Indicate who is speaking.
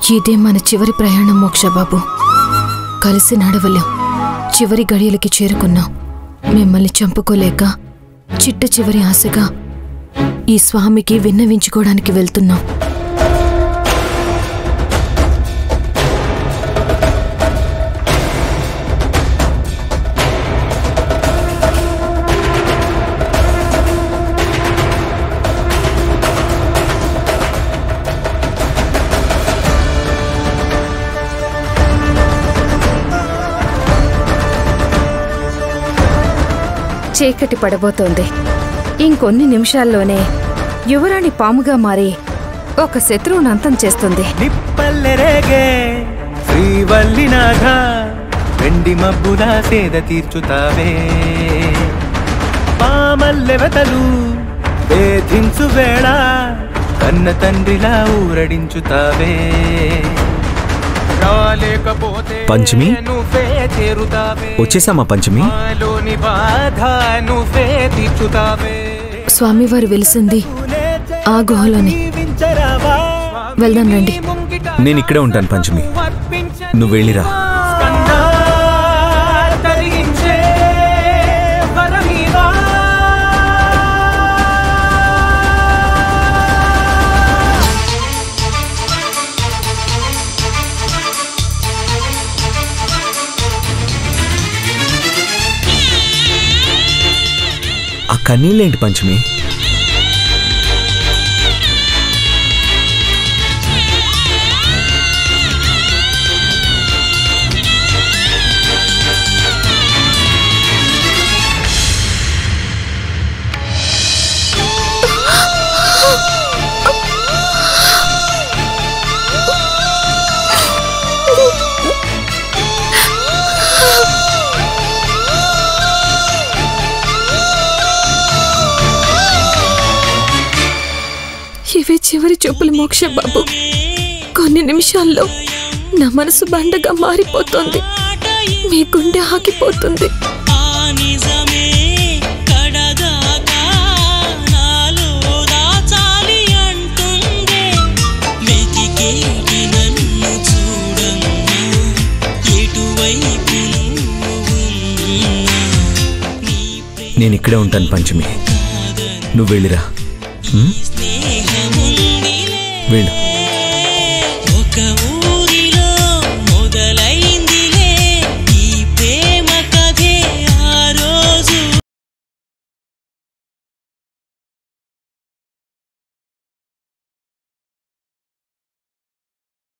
Speaker 1: ఇదే మన చివరి ప్రయాణం మోక్షబాబు కలిసి నడవలేం చివరి గడియలకి చేరుకున్నాం మిమ్మల్ని చంపుకోలేక చిట్ట చివరి ఆశగా ఈ స్వామికి విన్నవించుకోవడానికి వెళ్తున్నాం
Speaker 2: చీకటి పడబోతోంది ఇంకొన్ని నిమిషాల్లోనే యువరాణి పాముగా మారి ఒక శత్రువును అంతం చేస్తుంది
Speaker 3: నిప్పల్లెరేగే శ్రీవల్లినాథ వెండి మబ్బుల సేద తీర్చుతావే పామల్లెవతలు వేధించు వేళ కన్న తండ్రిలా ఊరడించుతావే రాలేకపోతే
Speaker 4: పంచమి?
Speaker 3: నువ్వే చేరుతావే
Speaker 4: వచ్చేసామా పంచమి
Speaker 3: మాలోని బాధ నువ్వే తీర్చుతావే
Speaker 1: స్వామివారు వెలిసింది ఆ గుహలోనే వెళ్దాం రండి
Speaker 4: నేను ఇక్కడే ఉంటాను పంచమి నువ్వు వెళ్ళిరా
Speaker 3: స్కందా తరిగించే వరమీవా.
Speaker 4: ఆ కన్నీళ్ళేంటి పంచమి
Speaker 1: ఇవే చివరి చూపులు మోక్ష బాబు కొన్ని నిమిషాల్లో నా మనసు బండగా మారిపోతుంది మీ గుండె ఆగిపోతుంది
Speaker 5: ఆ నిజమే కడదాకా నాలో దాచాలి అంటుందే వెతికేటి నన్ను చూడమ్మా ఎటువైపు నువ్వు ఉన్నా నీ
Speaker 4: నేను ఇక్కడే ఉంటాను పంచమి నువ్వు వెళ్ళిరా ఉం?
Speaker 5: స్నేహముందిలే
Speaker 4: వెళ్ళు